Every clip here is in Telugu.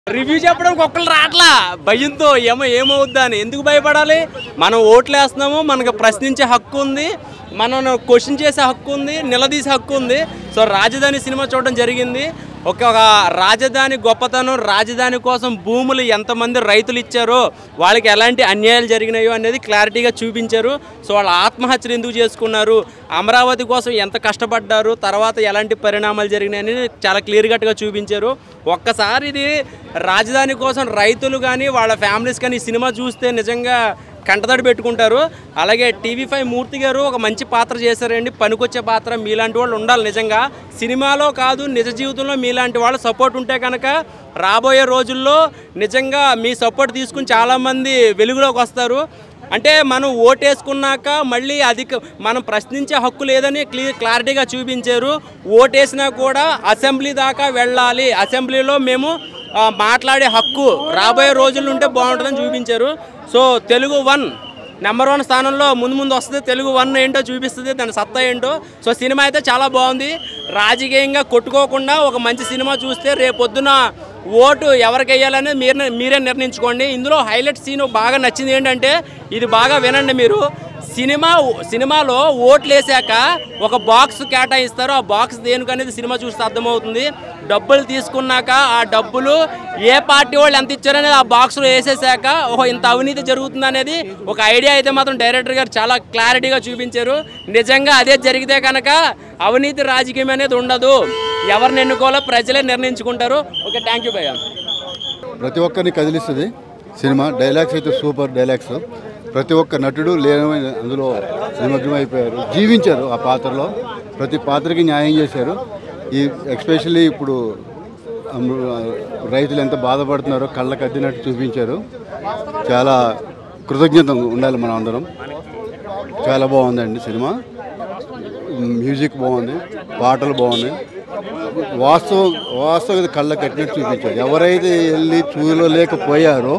రివ్యూ చెప్పడానికి ఒక్కళ్ళు రావట్లా భయంతో ఏమో ఏమవుద్దా అని ఎందుకు భయపడాలి మనం ఓట్లు వేస్తున్నాము మనకు ప్రశ్నించే హక్కు ఉంది మనం క్వశ్చన్ చేసే హక్కు ఉంది నిలదీసే హక్కు ఉంది సో రాజధాని సినిమా చూడడం జరిగింది ఒక ఒక రాజధాని గొప్పతనం రాజధాని కోసం భూములు ఎంతమంది రైతులు ఇచ్చారో వాళ్ళకి ఎలాంటి అన్యాయాలు జరిగినాయో అనేది క్లారిటీగా చూపించారు సో వాళ్ళ ఆత్మహత్యలు ఎందుకు చేసుకున్నారు అమరావతి కోసం ఎంత కష్టపడ్డారు తర్వాత ఎలాంటి పరిణామాలు జరిగినాయని చాలా క్లియర్ కట్గా చూపించారు ఒక్కసారి ఇది రాజధాని కోసం రైతులు కానీ వాళ్ళ ఫ్యామిలీస్ కానీ ఈ సినిమా చూస్తే నిజంగా కంటతడి పెట్టుకుంటారు అలాగే టీవీ ఫైవ్ మూర్తి గారు ఒక మంచి పాత్ర చేశారండి పనికొచ్చే పాత్ర మీలాంటి వాళ్ళు ఉండాలి నిజంగా సినిమాలో కాదు నిజ జీవితంలో మీలాంటి వాళ్ళు సపోర్ట్ ఉంటే కనుక రాబోయే రోజుల్లో నిజంగా మీ సపోర్ట్ తీసుకుని చాలామంది వెలుగులోకి వస్తారు అంటే మనం ఓటేసుకున్నాక మళ్ళీ అధిక మనం ప్రశ్నించే హక్కు లేదని క్లియర్ క్లారిటీగా చూపించారు ఓటేసినా కూడా అసెంబ్లీ దాకా వెళ్ళాలి అసెంబ్లీలో మేము ఆ, మాట్లాడే హక్కు రాబోయే రోజుల్లో ఉంటే బాగుంటుందని చూపించారు so Telugu one number one స్థానంలో ముందు ముందు వస్తుంది తెలుగు వన్ ఏంటో చూపిస్తుంది దాని సత్తా ఏంటో సో సినిమా అయితే చాలా బాగుంది రాజకీయంగా కొట్టుకోకుండా ఒక మంచి సినిమా చూస్తే రేపొద్దున ఓటు ఎవరికి వేయాలనేది మీరు మీరే నిర్ణయించుకోండి ఇందులో హైలైట్ సీన్ బాగా నచ్చింది ఏంటంటే ఇది బాగా వినండి మీరు సినిమా సినిమాలో ఓట్లు వేసాక ఒక బాక్స్ కేటాయిస్తారు ఆ బాక్స్ దేనికి అనేది సినిమా చూస్తే అర్థమవుతుంది డబ్బులు తీసుకున్నాక ఆ డబ్బులు ఏ పార్టీ వాళ్ళు ఎంత ఇచ్చారనేది ఆ బాక్స్లో వేసేసాక ఓహో ఇంత అవినీతి జరుగుతుంది అనేది ఒక ఐడియా అయితే మాత్రం డైరెక్టర్ గారు చాలా క్లారిటీగా చూపించారు నిజంగా అదే జరిగితే కనుక అవినీతి రాజకీయం అనేది ఉండదు ఎవరిని ఎన్నుకోవాలో ప్రజలే నిర్ణయించుకుంటారు ఓకే థ్యాంక్ యూ భయ్యా ప్రతి ఒక్కరిని కదిలిస్తుంది సినిమా డైలాగ్స్ అయితే సూపర్ డైలాగ్స్ ప్రతి ఒక్క నటుడు లేనమైన అందులో నిమగ్నం అయిపోయారు జీవించారు ఆ పాత్రలో ప్రతి పాత్రకి న్యాయం చేశారు ఈ ఎక్స్పెషల్లీ ఇప్పుడు అమృ- రైతులు ఎంత బాధపడుతున్నారో కళ్ళకు అద్దినట్టు చూపించారు చాలా కృతజ్ఞత ఉండాలి మనం అందరం చాలా బాగుందండి సినిమా మ్యూజిక్ బాగుంది పాటలు బాగున్నాయి వాస్తవం వాస్తవం కళ్ళ కట్టినట్టు చూపించారు ఎవరైతే వెళ్ళి చూడలేకపోయారో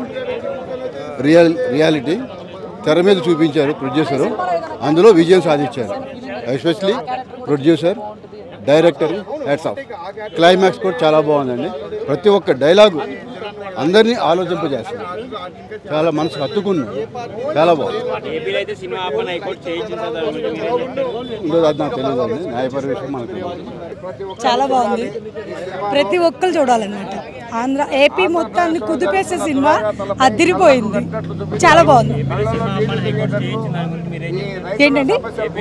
రియల్ రియాలిటీ తెర మీద చూపించారు ప్రొడ్యూసరు అందులో విజయం సాధించారు especially producer director hats off climax కూడా చాలా బాగుందండి ప్రతి ఒక్క డైలాగు అందరినీ ఆలోచింపజేస్తుంది చాలా మనసు హత్తుకుంది చాలా బాగుంది ఏపీలో అయితే సినిమా ఆపని హైకోర్టు చేయించింది ఉండదు అది నాకు తెలియదు అండి న్యాయపర విషయం మనకు తెలియదు. చాలా బాగుంది ప్రతి ఒక్కరు చూడాలన్నమాట ఆంధ్ర ఏపీ మొత్తాన్ని కుదిపేసే సినిమా అదిరిపోయింది చాలా బాగుంది ఏంటండి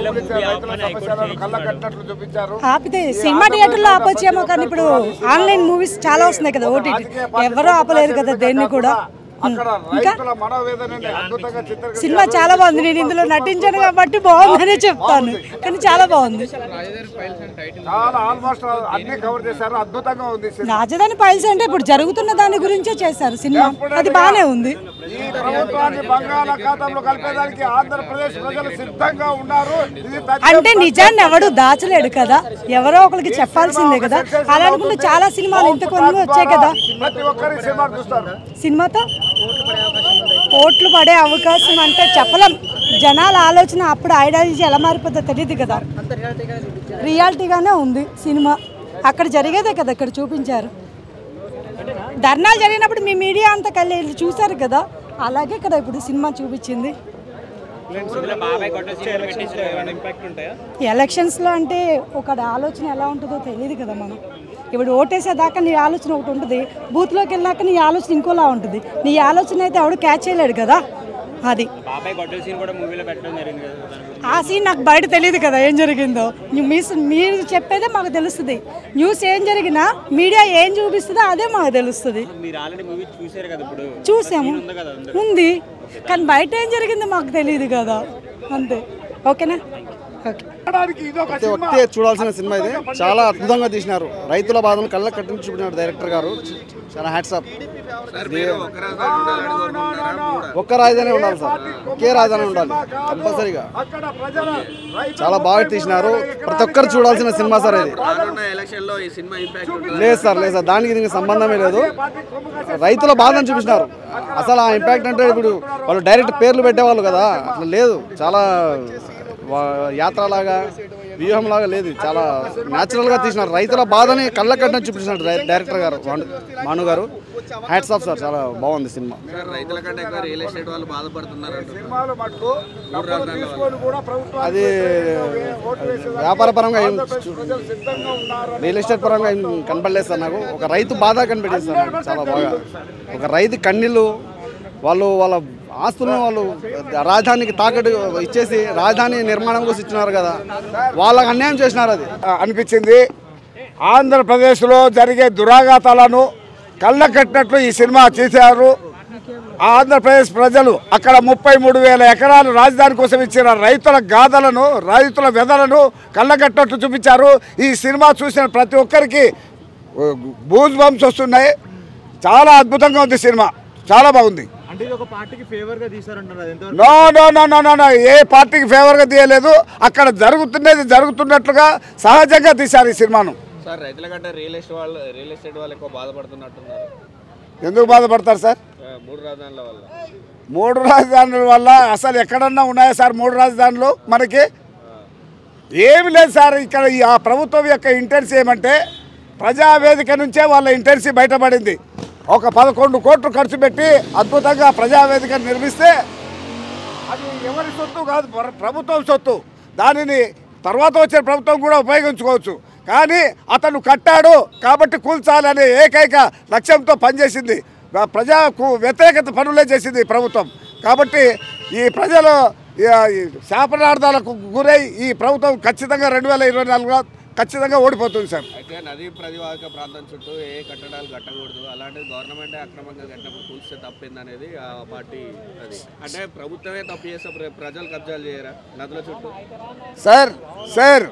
ఆపితే సినిమా థియేటర్లో ఆపొచ్చేమో కానీ ఇప్పుడు ఆన్లైన్ మూవీస్ చాలా వస్తున్నాయి కదా ఓటీటీ ఎవరూ ఆపలేరు కదా దేన్ని కూడా ఉం. ఇంకా సినిమా చాలా బాగుంది నేను ఇందులో నటించాను కాబట్టి బాగుందనే చెప్తాను కానీ చాలా బాగుంది చాలా ఆల్మోస్ట్ అన్ని కవర్ చేశారు అద్భుతంగా ఉంది సినిమా. రాజధాని ఫైల్స్ అంటే ఇప్పుడు జరుగుతున్న దాని గురించే చేశారు సినిమా అది బాగానే ఉంది ఈ ప్రభుత్వాన్ని బంగాళాఖాతంలో కలిపేదానికి ఆంధ్రప్రదేశ్ ప్రజలు సిద్ధంగా ఉన్నారు ఇది తథ్యం. అంటే నిజాన్ని ఎవడు దాచలేడు కదా ఎవరో ఒకరికి చెప్పాల్సిందే కదా అలా అనుకుంటే చాలా సినిమాలు ఇంతకు ముందు వచ్చాయి కదా ప్రతి ఒక్కరి సినిమా చూస్తారు సినిమాతో ఓట్లు పడే అవకాశం అంటే చెప్పలేం జనాల ఆలోచన అప్పుడు ఐడియాలజీ ఎలా మారిపోతుందో తెలియదు కదా రియాలిటీగానే ఉంది సినిమా అక్కడ జరిగేదే కదా ఇక్కడ చూపించారు ధర్నాలు జరిగినప్పుడు మీ మీడియా అంతా కలిసి వెళ్ళి చూశారు కదా అలాగే కదా ఇప్పుడు సినిమా చూపించింది బాబాయ్ కొట్టేసి ఇంపాక్ట్ ఉంటాయా ఎలక్షన్స్లో అంటే ఒక ఆలోచన ఎలా ఉంటుందో తెలియదు కదా మనం ఇప్పుడు ఓటేసేదాకా నీ ఆలోచన ఒకటి ఉంటుంది బూత్లోకి వెళ్ళాక నీ ఆలోచన ఇంకోలా ఉంటుంది నీ ఆలోచన అయితే ఎవడు క్యాచ్ చేయలేడు కదా అది బాబాయ్ కొట్టేసి సీన్ కూడా మూవీలో పెట్టడం జరిగింది కదా దాని గురించి. ఆ సీన్ నాకు బయట తెలియదు కదా ఏం జరిగిందో న్యూ- మీ మీరు చెప్పేదే మాకు తెలుస్తుంది న్యూస్ ఏం జరిగినా మీడియా ఏం చూపిస్తుందో అదే మాకు తెలుస్తుంది మీరు ఆల్రెడీ మూవీ చూసారు కదా ఇప్పుడు చూసాము ఉంది కానీ బయట ఏం జరిగిందో మాకు తెలియదు కదా అంతే ఓకేనా ఓకే చూడడానికి ఇది ఒక ప్రతి ఒక్కటే చూడాల్సిన సినిమా ఇది చాలా అద్భుతంగా తీసినారు రైతుల బాధను కళ్ళ కట్టించి చూపినారు డైరెక్టర్ గారు చాలా హ్యాట్సాప్ ఒక్క రాజధాని ఉండాలి సార్ ఒకే రాజధాని ఉండాలి కంపల్సరీగా అక్కడ ప్రజల రైతు చాలా బాగా తీసినారు ప్రతి ఒక్కరు చూడాల్సిన సినిమా సార్ ఇది లేదు సార్ లేదు సార్ దానికి దీనికి సంబంధమే లేదు రైతుల బాధను చూపించినారు అసలు ఆ ఇంపాక్ట్ అంటే ఇప్పుడు వాళ్ళు డైరెక్ట్ పేర్లు పెట్టేవాళ్ళు కదా అట్లా లేదు చాలా వా- యాత్రలాగా వ్యూహం లాగా లేదు ఇది చాలా న్యాచురల్ గా తీసినారు రైతుల బాధని కళ్ళ కట్టిన చూపించినారు డై- డైరెక్టర్ గారు భాను- భాను గారు హ్యాట్స్ ఆఫ్ సార్ చాలా బాగుంది సినిమా రైతుల కంటే ఎక్కువ రియల్ ఎస్టేట్ వాళ్ళు బాధపడుతున్నారు సినిమాలు మటుకు డబ్బులు తీసుకొని కూడా ప్రభుత్వం అది వ్యాపార పరంగా ఏం ప్రజలు సిద్ధంగా ఉన్నారు రియల్ ఎస్టేట్ పరంగా ఏం కనపడలేదు సార్ నాకు ఒక రైతు బాధ కనిపెట్టింది సార్ నాకు చాలా బాగా ఒక రైతు కన్నీళ్ళు వాళ్ళు వాళ్ళ ఆస్తులను వాళ్ళు రాజధానికి తాకట్టు ఇచ్చేసి రాజధాని నిర్మాణం కోసం ఇచ్చినారు కదా వాళ్ళకి అన్యాయం చేసినారు అది అనిపించింది ఆంధ్రప్రదేశ్లో జరిగే దురాఘాతాలను కళ్ళ కట్టినట్లు ఈ సినిమా చేశారు ఆంధ్రప్రదేశ్ ప్రజలు అక్కడ ముప్పై మూడు వేల ఎకరాలు రాజధాని కోసం ఇచ్చిన రైతుల గాథలను రైతుల వెదలను కళ్ళకట్టినట్లు చూపించారు ఈ సినిమా చూసిన ప్రతి ఒక్కరికి బూజ్ బంప్స్ వస్తున్నాయి చాలా అద్భుతంగా ఉంది సినిమా చాలా బాగుంది అంటే ఇది ఒక పార్టీకి ఫేవర్ గా తీసారంటున్నారు అది ఎంతవరకు no no no no no no ఏ పార్టీకి ఫేవర్గా తీయలేదు అక్కడ జరుగుతున్నది జరుగుతున్నట్లుగా సహజంగా తీశారు ఈ సినిమాను సార్ రైతుల కంటే రియల్ ఎస్టేట్ వాళ్ళు రియల్ ఎస్టేట్ వాళ్ళు ఎక్కువ బాధపడుతున్నట్టున్నారు ఎందుకు బాధపడతారు సార్ ఆ, మూడు రాజధానుల వల్ల మూడు రాజధానుల వల్ల అసలు ఎక్కడన్నా ఉన్నాయా సార్ మూడు రాజధానులు మనకి ఏమి లేదు సార్ ఇక్కడ ఈ ఆ ప్రభుత్వం యొక్క ఇంటెన్సీ ఏమంటే ప్రజావేదిక నుంచే వాళ్ళ ఇంటెన్సీ బయటపడింది ఒక పదకొండు కోట్లు ఖర్చు పెట్టి అద్భుతంగా ప్రజావేదిక నిర్మిస్తే అది ఎవరి సొత్తు కాదు ప్ర- ప్రభుత్వం సొత్తు దానిని తర్వాత వచ్చే ప్రభుత్వం కూడా ఉపయోగించుకోవచ్చు కానీ అతను కట్టాడు కాబట్టి కూల్చాలనే ఏకైక లక్ష్యంతో పనిచేసింది ఆ ప్రజా కు- వ్యతిరేకత పనులే చేసింది ఈ ప్రభుత్వం కాబట్టి ఈ ప్రజలు ఈ- ఈ శాపనార్థాలకు గురై ఈ ప్రభుత్వం ఖచ్చితంగా రెండు వేల ఇరవై నాలుగులో ఖచ్చితంగా ఓడిపోతుంది సార్ అయితే నదీ ప్రతివాహక ప్రాంతం చుట్టూ ఏ కట్టడాలు కట్టకూడదు అలాంటిది గవర్నమెంటే అక్రమంగా కట్టినప్పుడు కూల్స్తే తప్పింది అనేది ఆ పార్టీ అది అంటే ప్రభుత్వమే తప్పు చేస్తే ప్ర- ప్రజలు కబ్జాలు చేయరా నదుల చుట్టూ సార్ సార్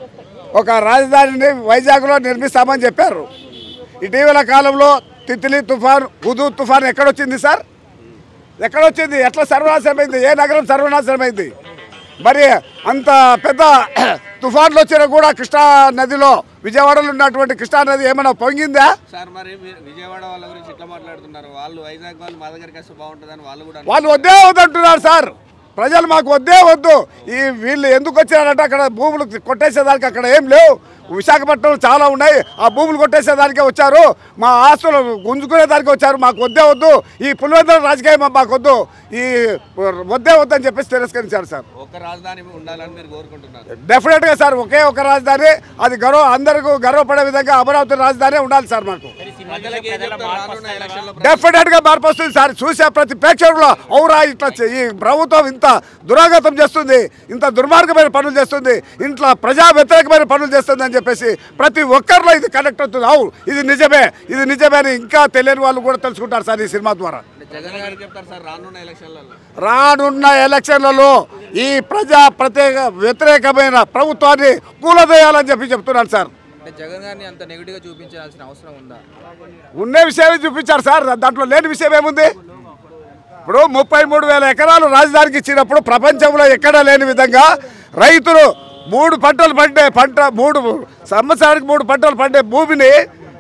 ఒక రాజధానిని వైజాగ్లో నిర్మిస్తామని చెప్పారు ఇటీవల కాలంలో తిత్లీ తుఫాన్ హుదూ తుఫాన్ ఎక్కడొచ్చింది సార్ ఎక్కడొచ్చింది ఎట్లా సర్వనాశనమైంది ఏ నగరం సర్వనాశనమైంది మరి అంత పెద్ద తుఫాన్లు వచ్చినా కూడా కృష్ణా నదిలో విజయవాడలో ఉన్నటువంటి కృష్ణా నది ఏమైనా పొంగిందా సార్ మరి మీరు విజయవాడ వాళ్ళ గురించి ఇట్లా మాట్లాడుతున్నారు వాళ్ళు వైజాగ్ వాళ్ళు మా దగ్గరికి వస్తే బాగుంటుందని వాళ్ళు కూడా వాళ్ళు వద్దే వద్దంటున్నారు సార్ ప్రజలు మాకు వద్దే వద్దు ఈ వీళ్ళు ఎందుకు వచ్చారంటే అక్కడ భూములు కొట్టేసేదానికి అక్కడ ఏం లేవు విశాఖపట్నంలో చాలా ఉన్నాయి ఆ భూములు కొట్టేసేదానికే వచ్చారు మా ఆస్తులు గుంజుకునేదానికి వచ్చారు మాకు వద్దే వద్దు ఈ పులివెందుల రాజకీయం మాకు వద్దు ఈ వద్దే వద్దు అని చెప్పేసి తిరస్కరించారు సార్ ఒక్క రాజధాని ఉండాలని మీరు కోరుకుంటున్నారు డెఫినెట్గా సార్ ఒకే ఒక రాజధాని అది గర్వ అందరికీ గర్వపడే విధంగా అమరావతి రాజధాని ఉండాలి సార్ మాకు ప్రజలకు ఏం చెప్తారు రానున్న ఎలక్షన్లో డెఫినెట్ గా మార్పు వస్తుంది సార్ చూసే ప్రతి ప్రేక్షకుల్లో ఔరా ఇట్లా చే- ఈ ప్రభుత్వం ఇంత దురాగతం చేస్తుంది ఇంత దుర్మార్గమైన పనులు చేస్తుంది ఇంట్లో ప్రజా వ్యతిరేకమైన పనులు చేస్తుంది అని చెప్పేసి ప్రతి ఒక్కరిలో ఇది కనెక్ట్ అవుతుంది అవు ఇది నిజమే ఇది నిజమే అని ఇంకా తెలియని వాళ్ళు కూడా తెలుసుకుంటారు సార్ ఈ సినిమా ద్వారా జగన్ గారికి చెప్తారు సార్ రానున్న ఎలక్షన్లలో రానున్న ఎలక్షన్లలో ఈ ప్రజా ప్రత్యేక వ్యతిరేకమైన ప్రభుత్వాన్ని కూలదోయాలని చెప్పి చెప్తున్నాను సార్ అంటే జగన్ గారిని అంత నెగిటివ్ గా చూపించాల్సిన అవసరం ఉందా ఉన్న విషయమే చూపించారు సార్ దాంట్లో లేని విషయం ఏముంది ఇప్పుడు ముప్పై మూడు వేల ఎకరాలు రాజధానికి ఇచ్చినప్పుడు ప్రపంచంలో ఎక్కడా లేని విధంగా రైతులు మూడు పంటలు పండే పంట మూడు సంవత్సరానికి మూడు పంటలు పండే భూమిని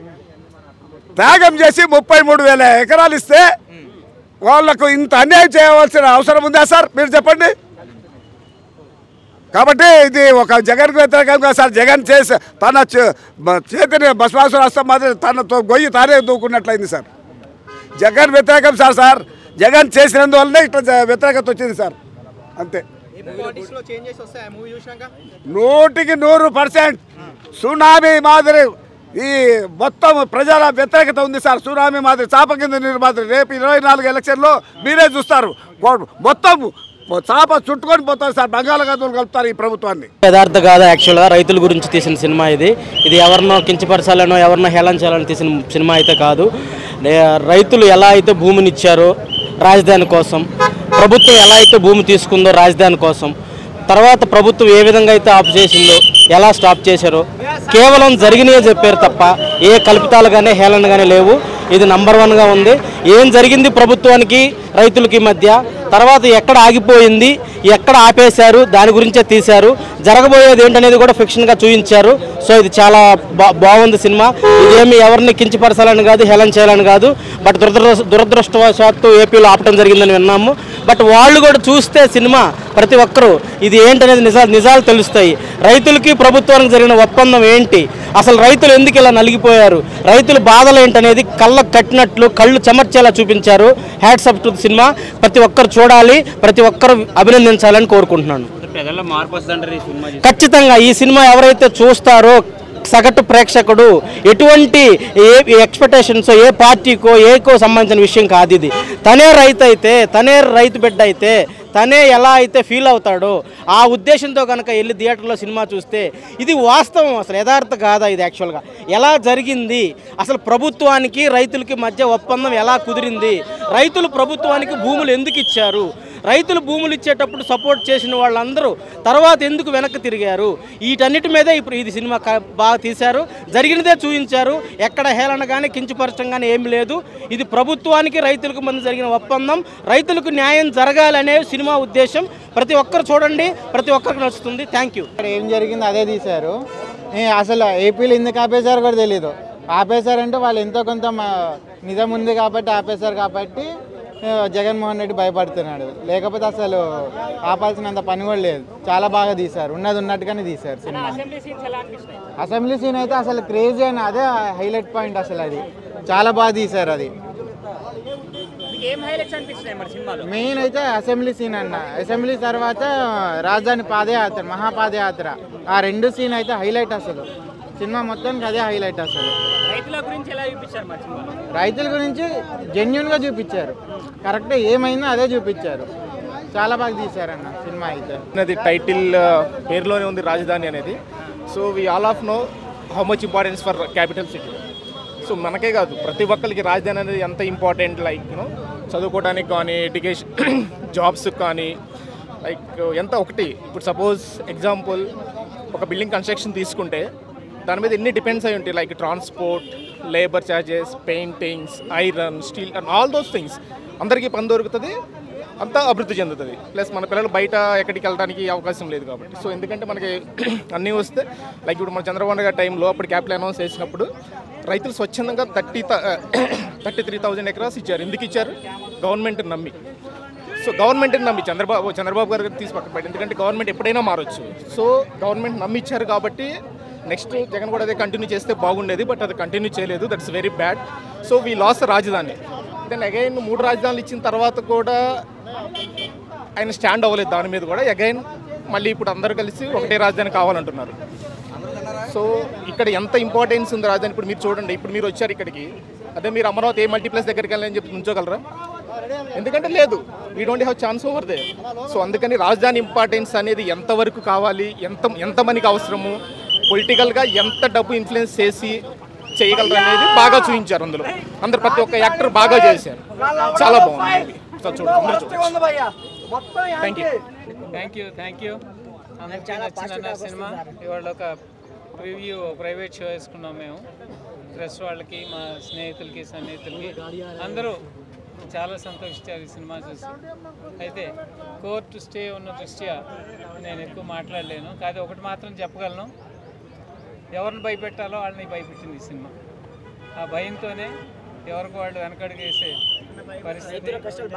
త్యాగం చేసి ముప్పై మూడు వేల ఎకరాలు ఇస్తే వాళ్లకు ఇంత అన్యాయం చేయవలసిన అవసరం ఉందా సార్ మీరు చెప్పండి కాబట్టి ఇది ఒక జగన్ వ్యతిరేకంగా సార్ జగన్ చేసి తన చే- బ- చేతిని భస్మాసు రాష్ట్రం మాదిరి తనతో గొయ్యి తానే దూకున్నట్లయింది సార్ జగన్ వ్యతిరేకం సార్ సార్ జగన్ చేసినందువల్లనే ఇట్లా జ- వ్యతిరేకత వచ్చింది సార్ అంతే చేంజెస్ వస్తాయి మూవీ చూసినాక నూటికి నూరు పర్సెంట్ సునామీ మాదిరి ఈ మొత్తం ప్రజల వ్యతిరేకత ఉంది సార్ సునామీ మాదిరి చాప కింద నీరు మాదిరి రేపు ఇరవై నాలుగు ఎలక్షన్లో మీరే చూస్తారు గో- మొత్తం చాప చుట్టుకొని పోతారు సార్ బంగాళాఖాతంలో కలుపుతారు ఈ ప్రభుత్వాన్ని యథార్థ కాదు యాక్చువల్గా రైతుల గురించి తీసిన సినిమా ఇది ఇది ఎవరినో కించపరచాలనో ఎవరినో హేళన చేయాలని తీసిన సినిమా అయితే కాదు నే- రైతులు ఎలా అయితే భూమిని ఇచ్చారో రాజధాని కోసం ప్రభుత్వం ఎలా అయితే భూమి తీసుకుందో రాజధాని కోసం తర్వాత ప్రభుత్వం ఏ విధంగా అయితే ఆఫ్ చేసిందో ఎలా స్టాప్ చేశారో కేవలం జరిగినవే చెప్పారు తప్ప ఏ కల్పితాలు కానీ హేళన కానీ లేవు ఇది నంబర్ వన్గా ఉంది ఏం జరిగింది ప్రభుత్వానికి రైతులకి మధ్య తర్వాత ఎక్కడ ఆగిపోయింది ఎక్కడ ఆపేశారు దాని గురించే తీశారు జరగబోయేది ఏంటనేది కూడా ఫిక్షన్గా చూపించారు సో ఇది చాలా బా బాగుంది సినిమా ఇదేమి ఎవరిని కించపరచాలని కాదు హేళన చేయాలని కాదు బట్ దురదృ దురదృష్టవశాత్తు ఏపీలో ఆపటం జరిగిందని విన్నాము బట్ వాళ్ళు కూడా చూస్తే సినిమా ప్రతి ఒక్కరూ ఇది ఏంటనేది నిజాలు నిజాలు తెలుస్తాయి రైతులకి ప్రభుత్వానికి జరిగిన ఒప్పందం ఏంటి అసలు రైతులు ఎందుకు ఇలా నలిగిపోయారు రైతుల బాధలు ఏంటనేది కళ్ళకు కట్టినట్లు కళ్ళు చెమర్చేలా చూపించారు హ్యాట్సప్ టు సినిమా ప్రతి ఒక్కరు చూడాలి ప్రతి ఒక్కరు అభినందించాలని కోరుకుంటున్నాను ప్రజల్లో మార్పు వస్తుందంటారు ఈ సినిమా ఖచ్చితంగా ఈ సినిమా ఎవరైతే చూస్తారో సగటు ప్రేక్షకుడు ఎటువంటి ఏ ఎక్స్పెక్టేషన్స్ ఏ పార్టీకో ఏకో సంబంధించిన విషయం కాదు ఇది తనే రైతు అయితే తనే రైతు బిడ్డ అయితే తనే ఎలా అయితే ఫీల్ అవుతాడో ఆ ఉద్దేశంతో కనుక వెళ్ళి థియేటర్లో సినిమా చూస్తే ఇది వాస్తవం అసలు యథార్థ కాదా ఇది యాక్చువల్గా ఎలా జరిగింది అసలు ప్రభుత్వానికి రైతులకి మధ్య ఒప్పందం ఎలా కుదిరింది రైతులు ప్రభుత్వానికి భూములు ఎందుకు ఇచ్చారు రైతులు భూములు ఇచ్చేటప్పుడు సపోర్ట్ చేసిన వాళ్ళందరూ తర్వాత ఎందుకు వెనక్కి తిరిగారు వీటన్నిటి మీదే ఇప్పుడు ఇది సినిమా క- బాగా తీశారు జరిగినదే చూపించారు ఎక్కడ హేళన కానీ కించపరచడం కానీ ఏమి లేదు ఇది ప్రభుత్వానికి రైతులకు మధ్య జరిగిన ఒప్పందం రైతులకు న్యాయం జరగాలనే సినిమా ఉద్దేశం ప్రతి ఒక్కరు చూడండి ప్రతి ఒక్కరికి నచ్చుతుంది థ్యాంక్ యూ ఇక్కడ ఏం జరిగిందో అదే తీశారు ఏ, అసలు ఏపీలో ఎందుకు ఆపేశారు కూడా తెలీదు ఆపేశారంటే వాళ్ళు ఎంతో కొంత మా- నిజం ఉంది కాబట్టి ఆపేశారు కాబట్టి ఆ, జగన్మోహన్ రెడ్డి భయపడుతున్నాడు లేకపోతే అసలు ఆపాల్సినంత పని కూడా లేదు చాలా బాగా తీశారు ఉన్నది ఉన్నట్టుగానే తీశారు సినిమా అసెంబ్లీ సీన్ అయితే అసలు క్రేజీ అని అదే హైలైట్ పాయింట్ అసలు అది చాలా బాగా తీశారు అది ఏం హైలైట్స్ అనిపిస్తున్నాయి మరి సినిమాలో మెయిన్ అయితే అసెంబ్లీ సీన్ అన్న అసెంబ్లీ తర్వాత రాజధాని పాదయాత్ర మహాపాదయాత్ర ఆ రెండు సీన్ అయితే హైలైట్ అసలు సినిమా మొత్తానికి అదే హైలైట్ అసలు రైతుల గురించి ఎలా చూపించారు మరి సినిమాలో రైతుల గురించి జెన్యున్గా చూపించారు కరెక్ట్ ఏమైందో అదే చూపించారు చాలా బాగా తీశారన్న సినిమా అయితే అది టైటిల్ పేరులోనే ఉంది రాజధాని అనేది so we all of know how much importance for capital city so మనకే కాదు ప్రతి ఒక్కరికి రాజధాని అనేది ఎంత ఇంపార్టెంట్ లైక్ యూనో చదువుకోవడానికి కానీ ఎడ్యుకేషన్ జాబ్స్ కానీ లైక్ ఎంత ఒకటి ఇప్పుడు సపోజ్ ఎగ్జాంపుల్ ఒక బిల్డింగ్ కన్స్ట్రక్షన్ తీసుకుంటే దాని మీద ఎన్ని డిపెండ్స్ అయి ఉంటాయి like transport labour charges paintings iron steel and all those things అందరికీ పని దొరుకుతుంది అంతా అభివృద్ధి చెందుతుంది ప్లస్ మన పిల్లలు బయట ఎక్కడికి వెళ్ళడానికి అవకాశం లేదు కాబట్టి సో ఎందుకంటే మనకి అన్నీ వస్తే లైక్ ఇప్పుడు మన చంద్రబాబు గారి టైంలో అప్పుడు క్యాపిటల్ అనౌన్స్ చేసినప్పుడు రైతులు స్వచ్ఛందంగా thirty thirty three thousand acres ఇచ్చారు ఎందుకు ఇచ్చారు గవర్నమెంట్ నమ్మి సో గవర్నమెంట్ని నమ్మి చంద్రబాబు చంద్రబాబు గారు తీసి పక్కన పెట్టి ఎందుకంటే గవర్నమెంట్ ఎప్పుడైనా మారొచ్చు సో గవర్నమెంట్ నమ్మిచ్చారు కాబట్టి నెక్స్ట్ జగన్ కూడా అదే కంటిన్యూ చేస్తే బాగుండేది బట్ అది కంటిన్యూ చేయలేదు that's very bad so we loss రాజధాని దెన్ అగైన్ మూడు రాజధానులు ఇచ్చిన తర్వాత కూడా ఆయన స్టాండ్ అవ్వలేదు దాని మీద కూడా అగైన్ మళ్ళీ ఇప్పుడు అందరూ కలిసి ఒకటే రాజధాని కావాలంటున్నారు సో ఇక్కడ ఎంత ఇంపార్టెన్స్ ఉంది రాజధాని ఇప్పుడు మీరు చూడండి ఇప్పుడు మీరు వచ్చారు ఇక్కడికి అదే మీరు అమరావతి ఏ మల్టీప్లెక్స్ దగ్గరికి వెళ్ళని చెప్పి నుంచోగలరా ఎందుకంటే లేదు we don't have chance over there so అందుకని రాజధాని ఇంపార్టెన్స్ అనేది ఎంతవరకు కావాలి ఎంత ఎంత మనకి అవసరము పొలిటికల్గా ఎంత డబ్బు ఇన్ఫ్లుయెన్స్ చేసి చేయగలరు అనేది బాగా చూపించారు అందులో అందరు ప్రతి ఒక్క యాక్టర్ బాగా చేశారు చాలా బాగుంది సో చూడండి అందరూ చూడొచ్చు thank you thank you thank you అందరికీ నచ్చిందన్న సినిమా ఇవాళ ఒక ప్రివ్యూ ప్రైవేట్ షో వేసుకున్నాం మేము ప్రెస్ వాళ్ళకి మా స్నేహితులకి సన్నిహితులకి అందరూ చాలా సంతోషించారు ఈ సినిమా చూసి అయితే కోర్టు స్టే ఉన్న దృష్ట్యా నేను ఎక్కువ మాట్లాడలేను కాదు ఒకటి మాత్రం చెప్పగలను ఎవరిని భయపెట్టాలో వాళ్ళని భయపెట్టింది ఈ సినిమా ఆ భయంతోనే ఎవరికి వాళ్ళు వెనకడుగు వేసే పరిస్థితి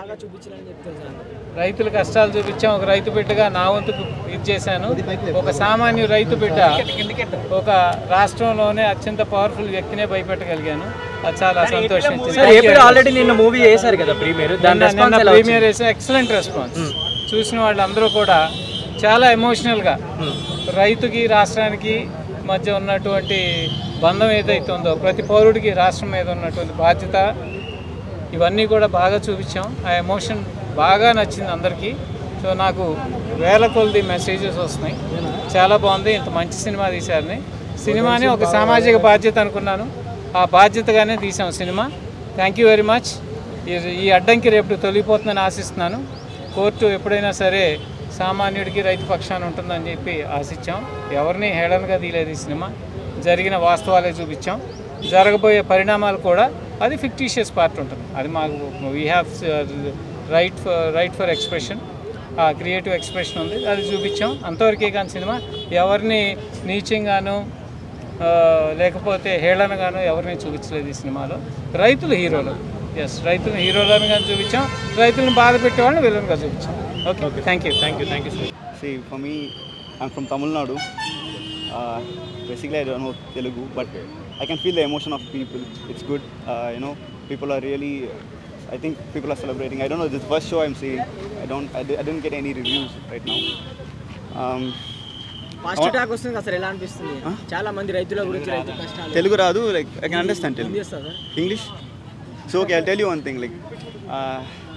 రైతుల కష్టాలు చూపించాం ఒక రైతు బిడ్డగా నా వంతుకు ఇది చేశాను ఒక సామాన్య రైతు బిడ్డ ఒక రాష్ట్రంలోనే అత్యంత పవర్ఫుల్ వ్యక్తినే భయపెట్టగలిగాను అది చాలా సంతోషం సార్ ఏపీలో ఆల్రెడీ నిన్న మూవీ చేశారు కదా ప్రీమియర్ దాని రెస్పాన్స్ ఎలా ప్రీమియర్ వేసే ఎక్సలెంట్ రెస్పాన్స్ చూసిన వాళ్ళందరూ కూడా చాలా ఎమోషనల్గా రైతుకి రాష్ట్రానికి మధ్య ఉన్నటువంటి బంధం ఏదైతే ఉందో ప్రతి పౌరుడికి రాష్ట్రం మీద ఉన్నటువంటి బాధ్యత ఇవన్నీ కూడా బాగా చూపించాం ఆ ఎమోషన్ బాగా నచ్చింది అందరికీ సో నాకు వేల కొలది మెసేజెస్ వస్తున్నాయి చాలా బాగుంది ఇంత మంచి సినిమా తీశారని సినిమాని ఒక సామాజిక బాధ్యత అనుకున్నాను ఆ బాధ్యతగానే తీసాం cinema thank you very much ఈ- ఈ అడ్డంకి రేపు తొలగిపోతుందని ఆశిస్తున్నాను కోర్టు ఎప్పుడైనా సరే సామాన్యుడికి రైతు పక్షాన ఉంటుందని చెప్పి ఆశించాం ఎవరిని హేళనగా తీయలేదు ఈ సినిమా జరిగిన వాస్తవాలే చూపించాం జరగబోయే పరిణామాలు కూడా అది ఫిక్టీషియస్ పార్ట్ ఉంటుంది అది మాకు we have right for right for expression ఆ క్రియేటివ్ ఎక్స్ప్రెషన్ ఉంది అది చూపించాం అంతవరకే కానీ సినిమా ఎవరిని నీచంగాను ఆ, లేకపోతే హేళనగాను ఎవరిని చూపించలేదు ఈ సినిమాలో రైతులు హీరోలు ఎస్ రైతులను హీరోలుగా చూపించాం రైతులను బాధ పెట్టే వాళ్ళని విలన్గా చూపించాం okay thank you thank you thank you See, for me, I'm from Tamil Nadu. Uh, basically, I don't know Telugu, but I can feel the emotion of people. It's good. Uh, you know, people are really. I think people are celebrating. I don't know. This is the first show I'm seeing. I don't. I, di- I didn't get any reviews right now. Um, positive talk వస్తుంది కదా సార్ ఎలా అనిపిస్తుంది చాలా మంది రైతుల గురించి రైతు కష్టాలు Telugu radu like I can understand Telugu. Hindi వస్తుందా English? So okay, I'll tell you one thing. Like, uh,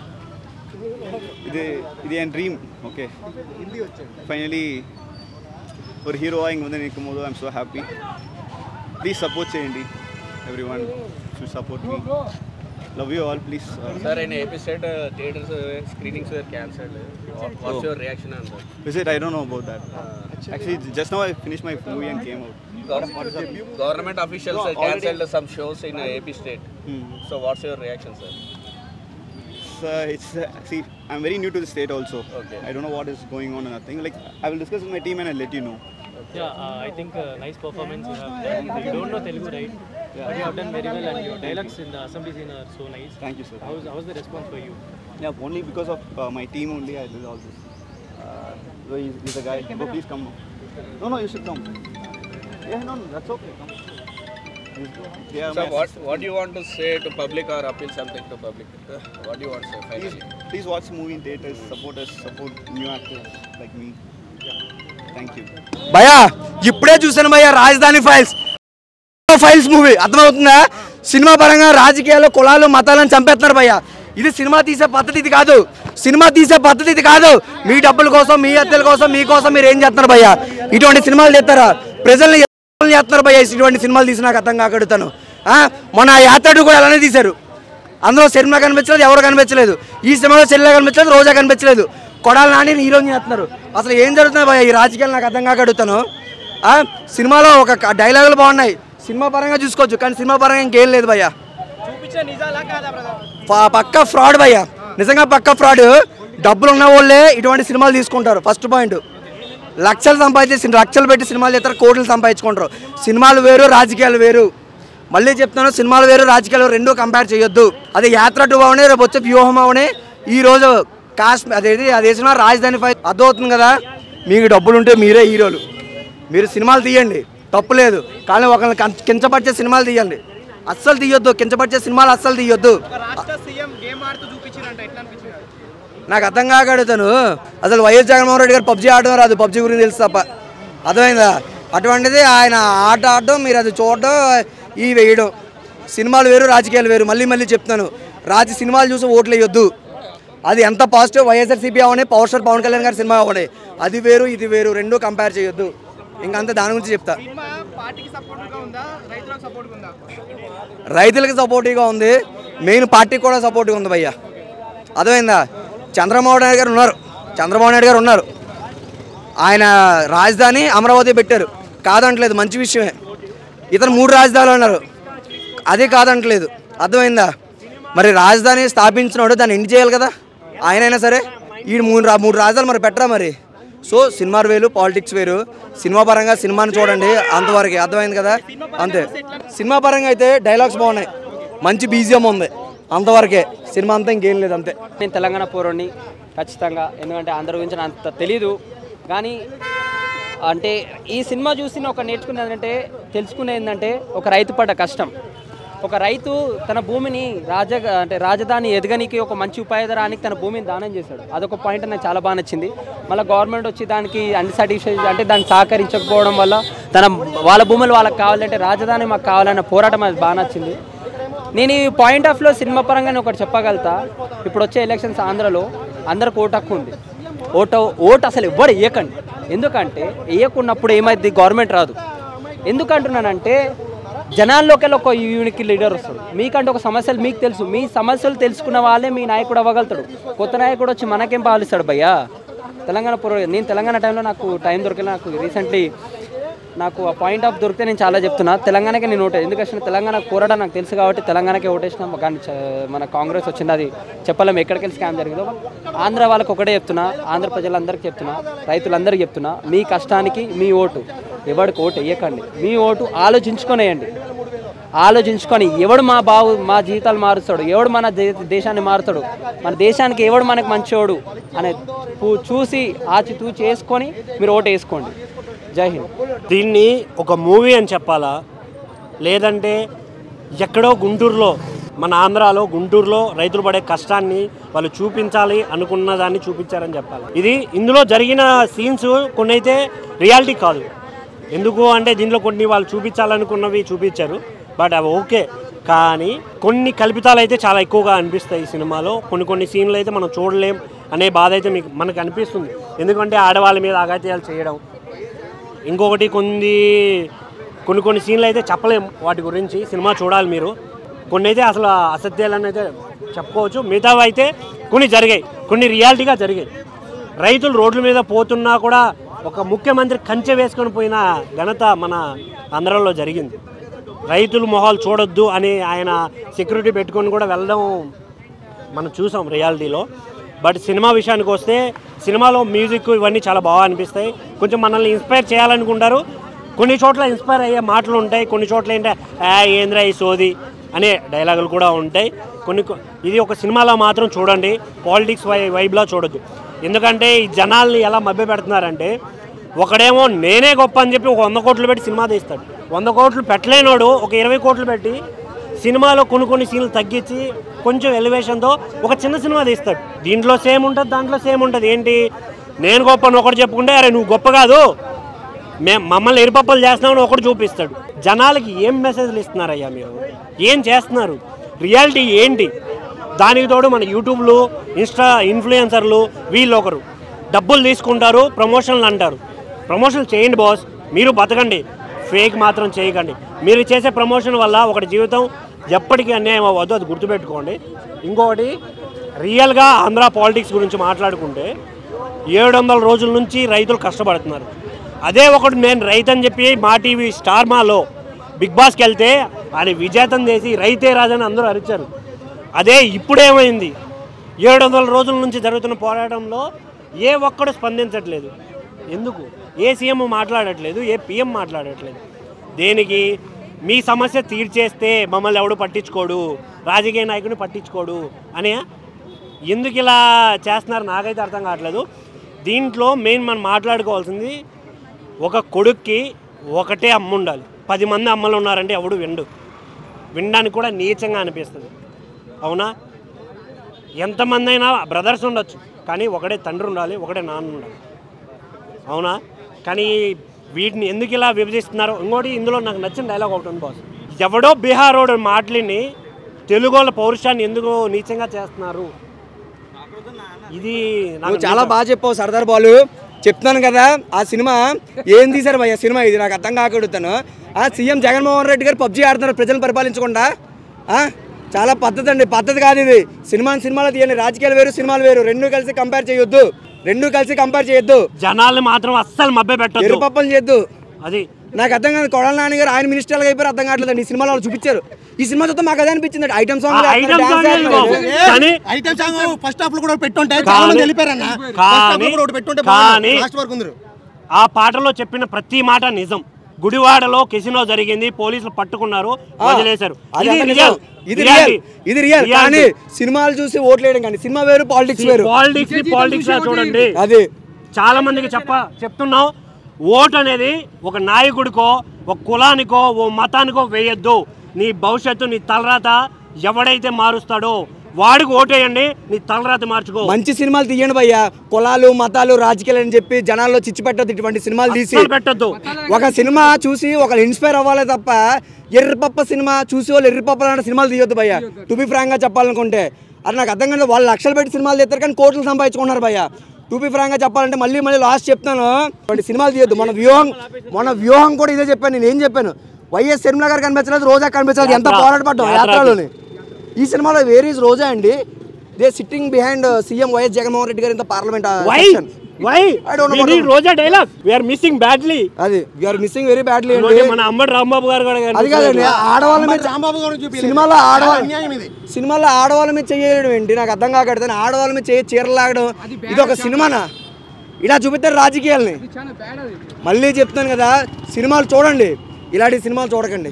ఇది ఇది en dream. Okay. Finally, ఒక హీరో ఇంకొంది నీకు ముందు I'm so happy please support చేయండి everyone should support me love you all please Sir, in AP state, uh, theaters uh, screenings were cancelled. What- What's Oh. your reaction on that? Is it? I don't know about that. Actually, just now I finished my movie and came out. Gov- Government officials No, uh, already- cancelled some shows in uh, AP state. Hmm. So, what's your reaction, sir? So it's uh, see, I'm very new to the state also. Okay. I don't know what is going on and nothing. Like I will discuss with my team and I'll let you know. Yeah, uh, I think uh, nice performance you have done. You don't know Telugu, right? But you have done very well, and your dialogues in the assembly scene are so nice. Thank you, sir. How's, how's the response for you? Yeah, only because of uh, my team only I did all this. Uh, so he's, he's a guy. Bro, please come. No, no, you should come. Yeah, no, no, that's okay. Come. Yeah, so, my what, assistant. what do you want to say to public or appeal something to public? Uh, what do you want to say Please, finally? please watch the movie in theaters. Support us. Support new actors like me. Thank you. భయ్యా ఇప్పుడే చూసాను భయ్యా రాజధాని ఫైల్స్ ఫైల్స్ మూవీ అర్థమవుతుందా సినిమా పరంగా రాజకీయాలు కులాలు మతాలను చంపేస్తున్నారు భయ్యా ఇది సినిమా తీసే పద్ధతి ఇది కాదు సినిమా తీసే పద్ధతి ఇది కాదు మీ డబ్బుల కోసం మీ అద్దెల కోసం మీకోసం మీరు ఏం చేస్తున్నారు భయ్యా ఇటువంటి సినిమాలు తీస్తారా ప్రజల్ని ఎలా చేస్తున్నారు భయ్యా ఇటువంటి సినిమాలు తీసి నాకు అర్థం కాకడుతాను మొన్న యాత్రడు కూడా అలానే తీశారు అందులో శర్మ కనిపించలేదు ఎవరు కనిపించలేదు ఈ సినిమాలో చెల్లె కనిపించలేదు రోజా కనిపించలేదు కొడాలి నాని హీరోని చేస్తున్నారు అసలు ఏం జరుగుతుంది భయ్యా ఈ రాజకీయాలు నాకు అర్థం కాక అడుగుతాను ఆ, సినిమాలో ఒక క- డైలాగులు బాగున్నాయి సినిమా పరంగా చూసుకోవచ్చు కానీ సినిమా పరంగా ఇంకేం లేదు భయ్యా చూపించే నిజాలా కాదా బ్రదర్ ప- పక్క ఫ్రాడ్ భయ్యా నిజంగా పక్క ఫ్రాడ్ డబ్బులు ఉన్న వాళ్ళే ఇటువంటి సినిమాలు తీసుకుంటారు ఫస్ట్ పాయింట్ లక్షలు సంపాదించి లక్షలు పెట్టి సినిమాలు చేస్తారు కోట్లు సంపాదించుకుంటారు సినిమాలు వేరు రాజకీయాలు వేరు మళ్ళీ చెప్తున్నాను సినిమాలు వేరు రాజకీయాలు రెండు కంపేర్ చేయొద్దు అది యాత్ర టూ అవనే రేపు వచ్చే వ్యూహం అవనే ఈ రోజు కాశ్మీర్ అదేది అదే సినిమా రాజధాని ఫైవ్ అర్థమవుతుంది కదా మీకు డబ్బులు ఉంటే మీరే హీరోలు మీరు సినిమాలు తీయండి తప్పు లేదు కానీ ఒకరిని కం- కించపరిచే సినిమాలు తీయండి అస్సలు తీయొద్దు కించపరిచే సినిమాలు అస్సలు తీయొద్దు రాష్ట్ర సీఎం గేమ్ ఆడుతూ చూపించారంట ఎట్లా అనిపించింది నాకు అర్థం కాక అడుగుతాను అసలు వైఎస్ జగన్మోహన్ రెడ్డి గారు పబ్జీ ఆడడం రాదు పబ్జీ గురించి తెలుసు తప్ప అర్థమైందా అటువంటిది ఆయన ఆట ఆడడం మీరు అది చూడడం ఈ వేయడం సినిమాలు వేరు రాజకీయాలు వేరు మళ్ళీ మళ్ళీ చెప్తున్నాను రాజ సినిమాలు చూసి ఓట్లు వేయొద్దు అది ఎంత పాజిటివ్ వైఎస్ఆర్సీపీ అవనే పవర్ స్టార్ పవన్ కళ్యాణ్ గారి సినిమా అవనే అది వేరు ఇది వేరు రెండు కంపేర్ చేయొద్దు ఇంకా అంతే దాని గురించి చెప్తా సినిమా పార్టీకి సపోర్ట్గా ఉందా రైతులకు సపోర్ట్గా ఉందా రైతులకు సపోర్టివ్గా ఉంది మెయిన్ పార్టీకి కూడా సపోర్టివ్గా ఉంది భయ్య అర్థమైందా చంద్రబాబు నాయుడు గారు ఉన్నారు చంద్రబాబు నాయుడు గారు ఉన్నారు ఆయన రాజధాని అమరావతి పెట్టారు కాదంటలేదు మంచి విషయమే ఇతను మూడు రాజధానులు అన్నారు అది కాదంటలేదు అర్థమైందా మరి రాజధాని స్థాపించినాడు దాన్ని ఎండ్ చేయాలి కదా ఆయనైనా సరే ఈ మూడు రా- మూడు రాజధానులు మరి పెట్టరా మరి సో సినిమాలు వేరు పాలిటిక్స్ వేరు సినిమా పరంగా సినిమాని చూడండి అంతవరకు అర్థమైంది కదా అంతే సినిమా పరంగా అయితే డైలాగ్స్ బాగున్నాయి మంచి బీజియం ఉంది అంతవరకే సినిమా అంతా ఇంకేం లేదు అంతే నేను తెలంగాణ పౌరుణ్ణి ఖచ్చితంగా ఎందుకంటే ఆంధ్ర గురించి నాకు అంత తెలీదు కానీ అంటే ఈ సినిమా చూసి నేను ఒక నేర్చుకునేది ఏంటంటే తెలుసుకునేది ఏంటంటే ఒక రైతు పడ్డ కష్టం ఒక రైతు తన భూమిని రాజ అంటే రాజధాని ఎదగనికి ఒక మంచి ఉపాయదరానికి తన భూమిని దానం చేశాడు అదొక పాయింట్ నాకు చాలా బాగా నచ్చింది మళ్ళీ గవర్నమెంట్ వచ్చి దానికి అన్సాటిస్ఫై అంటే దాన్ని సహకరించకపోవడం వల్ల తన వాళ్ళ భూములు వాళ్ళకి కావాలంటే రాజధాని మాకు కావాలన్న పోరాటం అది బాగా నచ్చింది నేను ఈ పాయింట్ ఆఫ్లో సినిమా పరంగా నేను ఒకటి చెప్పగలుగుతా ఇప్పుడు వచ్చే ఎలక్షన్స్ ఆంధ్రలో అందరికి ఓటు హక్కు ఉంది ఓటు ఓటు అసలు ఎవ్వరు వేయకండి ఎందుకంటే వేయకున్నప్పుడు ఏమైంది గవర్నమెంట్ రాదు ఎందుకంటున్నానంటే జనాల్లోకి ఒక యూనిక్ లీడర్ వస్తాడు మీకంటే ఒక సమస్యలు మీకు తెలుసు మీ సమస్యలు తెలుసుకున్న వాళ్ళే మీ నాయకుడు అవ్వగలుగుతాడు కొత్త నాయకుడు వచ్చి మనకేం పాలిస్తాడు భయ్యా తెలంగాణ పూర్వ నేను తెలంగాణ టైంలో నాకు టైం దొరికిన నాకు రీసెంట్లీ నాకు ఆ పాయింట్ ఆఫ్ దొరికితే నేను చాలా చెప్తున్నా తెలంగాణకే నేను ఓటే ఎందుకంటే తెలంగాణ పోరాటం నాకు తెలుసు కాబట్టి తెలంగాణకే ఓటేసినా కానీ చ- మన కాంగ్రెస్ వచ్చింది అది చెప్పలేము ఎక్కడికి స్కామ్ జరిగిందో ఆంధ్ర వాళ్ళకి ఒకటే చెప్తున్నా ఆంధ్ర ప్రజలందరికీ చెప్తున్నా రైతులందరికీ చెప్తున్నా మీ కష్టానికి మీ ఓటు ఎవరికి ఓటు వేయకండి మీ ఓటు ఆలోచించుకొని వేయండి ఆలోచించుకొని ఎవడు మా బావు మా జీవితాలు మారుస్తాడు ఎవడు మన దే- దేశాన్ని మారుతాడు మన దేశానికి ఎవడు మనకు మంచోడు అనే పూ- చూసి ఆచితూ చేసుకొని మీరు ఓటు వేసుకోండి జై హింద్ దీన్ని ఒక మూవీ అని చెప్పాలా లేదంటే ఎక్కడో గుంటూరులో మన ఆంధ్రాలో గుంటూరులో రైతులు పడే కష్టాన్ని వాళ్ళు చూపించాలి అనుకున్న దాన్ని చూపించారని చెప్పాలి ఇది ఇందులో జరిగిన సీన్స్ కొన్ని అయితే రియాలిటీ కాదు ఎందుకు అంటే దీంట్లో కొన్ని వాళ్ళు చూపించాలనుకున్నవి చూపించారు బట్ అవి ఓకే కానీ కొన్ని కల్పితాలు అయితే చాలా ఎక్కువగా అనిపిస్తాయి ఈ సినిమాలో కొన్ని కొన్ని సీన్లు అయితే మనం చూడలేం అనే బాధ అయితే మీకు మనకు అనిపిస్తుంది ఎందుకంటే ఆడవాళ్ళ మీద అగాత్యాలు చేయడం ఇంకొకటి కొన్ని కొన్ని కొన్ని సీన్లు అయితే చెప్పలేం వాటి గురించి సినిమా చూడాలి మీరు కొన్ని అయితే అసలు అసత్యాలని అయితే చెప్పుకోవచ్చు మిగతావి అయితే కొన్ని జరిగాయి కొన్ని రియాలిటీగా జరిగాయి రైతులు రోడ్ల మీద పోతున్నా కూడా ఒక ముఖ్యమంత్రి కంచె వేసుకొని పోయిన ఘనత మన ఆంధ్రాలో జరిగింది రైతులు మొహాలు చూడొద్దు అని ఆయన సెక్యూరిటీ పెట్టుకొని కూడా వెళ్ళడం మనం చూసాం రియాలిటీలో బట్ సినిమా విషయానికి వస్తే సినిమాలో మ్యూజిక్ ఇవన్నీ చాలా బాగా అనిపిస్తాయి కొంచెం మనల్ని ఇన్స్పైర్ చేయాలనుకుంటారు కొన్ని చోట్ల ఇన్స్పైర్ అయ్యే మాటలు ఉంటాయి కొన్ని చోట్ల ఏంటంటే "ఆ, ఏంద్రా ఈ సోది అనే డైలాగులు కూడా ఉంటాయి కొన్ని కొ- ఇది ఒక సినిమాలో మాత్రం చూడండి పాలిటిక్స్ వై వైబ్లా చూడొద్దు ఎందుకంటే ఈ జనాల్ని ఎలా మభ్య పెడుతున్నారంటే ఒకడేమో నేనే గొప్ప అని చెప్పి ఒక వంద కోట్లు పెట్టి సినిమా తీస్తాడు వంద కోట్లు పెట్టలేనోడు ఒక ఇరవై కోట్లు పెట్టి సినిమాలో కొన్ని కొన్ని సీన్లు తగ్గించి కొంచెం ఎలివేషన్తో ఒక చిన్న సినిమా తీస్తాడు దీంట్లో సేమ్ ఉంటుంది దాంట్లో సేమ్ ఉంటుంది ఏంటి నేను గొప్ప అని ఒకటి చెప్పుకుంటే అరే నువ్వు గొప్ప కాదు మేము మమ్మల్ని ఎరుపప్పలు చేస్తున్నామని ఒకటి చూపిస్తాడు జనాలకి ఏం మెసేజ్లు ఇస్తున్నారయ్యా మీరు ఏం చేస్తున్నారు రియాలిటీ ఏంటి దానికి తోడు మన యూట్యూబ్లు ఇన్స్టా ఇన్ఫ్లుయెన్సర్లు వీళ్ళు ఒకరు డబ్బులు తీసుకుంటారు ప్రమోషన్లు అంటారు ప్రమోషన్లు చేయండి బాస్ మీరు బతకండి ఫేక్ మాత్రం చేయకండి మీరు చేసే ప్రమోషన్ వల్ల ఒకటి జీవితం ఎప్పటికీ అన్యాయం అవ్వద్దు అది గుర్తుపెట్టుకోండి ఇంకొకటి రియల్గా ఆంధ్ర పాలిటిక్స్ గురించి మాట్లాడుకుంటే ఏడు వందల రోజుల నుంచి రైతులు కష్టపడుతున్నారు అదే ఒకటి నేను రైతు అని చెప్పి మా టీవీ స్టార్ మాలో బిగ్ బాస్కి వెళ్తే ఆయన విజేతం చేసి రైతే రాజని అందరూ అరిచారు అదే ఇప్పుడేమైంది ఏడు వందల రోజుల నుంచి జరుగుతున్న పోరాటంలో ఏ ఒక్కడు స్పందించట్లేదు ఎందుకు ఏ సీఎం మాట్లాడట్లేదు ఏ పిఎం మాట్లాడట్లేదు దేనికి మీ సమస్య తీర్చేస్తే మమ్మల్ని ఎవడు పట్టించుకోడు రాజకీయ నాయకుడిని పట్టించుకోడు అని ఎందుకు ఇలా చేస్తున్నారు నాకైతే అర్థం కావట్లేదు దీంట్లో మెయిన్ మనం మాట్లాడుకోవాల్సింది ఒక కొడుక్కి ఒకటే అమ్మ ఉండాలి పది మంది అమ్మలు ఉన్నారంటే ఎవడు విండు వినడానికి కూడా నీచంగా అనిపిస్తుంది అవునా ఎంతమంది అయినా బ్రదర్స్ ఉండొచ్చు కానీ ఒకడే తండ్రి ఉండాలి ఒకటే నాన్న ఉండాలి అవునా కానీ వీటిని ఎందుకు ఇలా విభజిస్తున్నారు ఇంకోటి ఇందులో నాకు నచ్చిన డైలాగ్ ఒకటి ఉంది బాస్ ఎవడో బీహారోడు మాటలిని తెలుగు వాళ్ళ పౌరుషాన్ని ఎందుకు నీచంగా చేస్తున్నారు ఇది నాకు నువ్వు చాలా బాగా చెప్పావు సర్దార్ బాలు చెప్తున్నాను కదా ఆ సినిమా ఏం తీశారు భయ్య సినిమా ఇది నాకు అర్థం కాకడుగుతాను ఆ సీఎం జగన్మోహన్ రెడ్డి గారు పబ్జీ ఆడుతున్నారు ప్రజలను పరిపాలించకుండా ఆ? చాలా పద్ధతి అండి పద్ధతి కాదు ఇది సినిమా సినిమాలో తీయండి రాజకీయాలు వేరు సినిమాలు వేరు రెండు కలిసి కంపేర్ చేయొద్దు రెండు కలిసి కంపేర్ చేయొద్దు జనాల్ని మాత్రం అస్సలు మభ్య పెట్టద్దు ఎరుపప్పలు చేయొద్దు అది నాకు అర్థం కాదు కొడాల నాన్నగారు ఆయన మినిస్టర్లుగా అయిపోయారు అర్థం కావట్లేదండి ఈ సినిమాలో వాళ్ళు చూపించారు ఈ సినిమా చూస్తే మాకు అదే అనిపించింది ఐటమ్ సాంగ్ ఆ item song ఏ బాబు. కానీ ఐటమ్ సాంగ్ ఫస్ట్ హాఫ్ లో కూడా పెట్టుంటే చాలా మంది వెళ్ళిపోయారన్న ఫస్ట్ హాఫ్ లో కూడా ఒకటి పెట్టుంటే కానీ లాస్ట్ వరకు ఉంది ఆ పాటలో చెప్పిన ప్రతి మాట నిజం గుడివాడలో కెసినో జరిగింది పోలీసులు పట్టుకున్నారు ఆ, వదిలేశారు అది ఇది అంతా రియల్ నిజం. ఇది రియల్ ఇది రియల్ కానీ సినిమాలు చూసి ఓట్లేయడం కానీ సినిమా వేరు పాలిటిక్స్ వేరు పాలిటిక్స్ పాలిటిక్స్ చూడండి అది చాలా మందికి చెప్ప చెప్తున్నాం ఓటు అనేది ఒక నాయకుడికో ఒక కులానికో ఓ మతానికో వేయొద్దు నీ భవిష్యత్తు నీ తలరాత ఎవడైతే మారుస్తాడో వాడికి ఓటేయండి నీ తలరాత మార్చుకో మంచి సినిమాలు తీయండి భయ్యా కులాలు మతాలు రాజకీయాలు అని చెప్పి జనాల్లో చిచ్చు పెట్టద్దు ఇటువంటి సినిమాలు తీసి అస్సలు పెట్టొద్దు ఒక సినిమా చూసి ఒకరు ఇన్స్పైర్ అవ్వాలి తప్ప ఎర్రపప్ప సినిమా చూసి వాళ్ళు ఎర్రపప్ప లాంటి సినిమాలు తీయొద్దు భయ్య టు బి ఫ్రాంక్గా చెప్పాలనుకుంటే అది నాకు అర్థం కాదు వాళ్ళు లక్షలు పెట్టి సినిమాలు తీస్తారు కానీ కోట్లు సంపాదించుకుంటున్నారు భయ్య టు బి ఫ్రాంక్గా చెప్పాలంటే మళ్ళీ మళ్ళీ లాస్ట్ చెప్తాను ఇటువంటి సినిమాలు తీయొద్దు మన వ్యూహం మన వ్యూహం కూడా ఇదే చెప్పాను నేను ఏం చెప్పాను వైఎస్ శర్మిల గారు కనిపించలేదు రోజా కనిపించలేదు ఎంత యాత్ర. పోరాటపడ్డాం యాత్రకి. యాత్రలోని ఈ సినిమాలో వేర్ ఈజ్ రోజా అండి they sitting behind CM YS Jaganmohan Reddy గారు ఇంత parliament why why I don't know what to- Roja dialogue we are missing badly అది ఆర్ మిస్సింగ్ వెరీ బ్యాడ్లీ ఇంకోటి మన అమ్మడి రాంబాబు గారు కూడా అది కాదండి ఆడవాళ్ళ మీద రాంబాబు గారు చూపించలేదు. సినిమాలో ఆడవాళ్ళ అన్యాయం ఇది. సినిమాలో ఆడవాళ్ళ మీద చేయడం ఏంటి నాకు అర్థం కాకూడదు ఆడవాళ్ళ మీద చేయి చీరలు లాగడం ఇది ఒక సినిమానా ఇలా చూపిస్తారు రాజకీయాల్ని మళ్ళీ చెప్తాను కదా సినిమాలు చూడండి ఇలాంటి సినిమాలు చూడకండి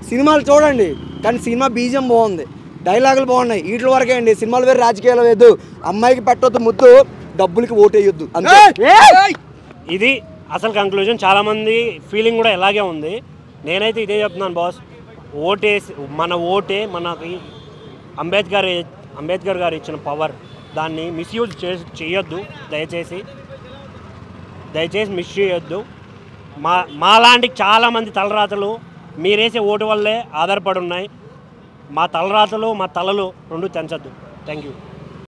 సినిమాలు చూడండి కానీ సినిమా బీజం బాగుంది డైలాగులు బాగున్నాయి వీటి వరకే అండి సినిమాలు వేరు రాజకీయాలు వేయద్దు అమ్మాయికి పెట్టొద్దు ముద్దు డబ్బులకి ఓటేయొద్దు అంతే ఇది అసలు కంక్లూజన్ చాలామంది ఫీలింగ్ కూడా ఇలాగే ఉంది నేనైతే ఇదే చెప్తున్నాను బాస్ ఓటేసి మన ఓటే మనకి అంబేద్కర్ అంబేద్కర్ గారు ఇచ్చిన పవర్ దాన్ని మిస్యూజ్ చే చేయొద్దు దయచేసి దయచేసి మిస్ చేయొద్దు మా మాలాంటి చాలామంది తలరాతలు మీరేసే ఓటు వల్లే ఆధారపడి ఉన్నాయి మా తలరాతలు మా తలలు రెండు తెంచొద్దు థ్యాంక్ యూ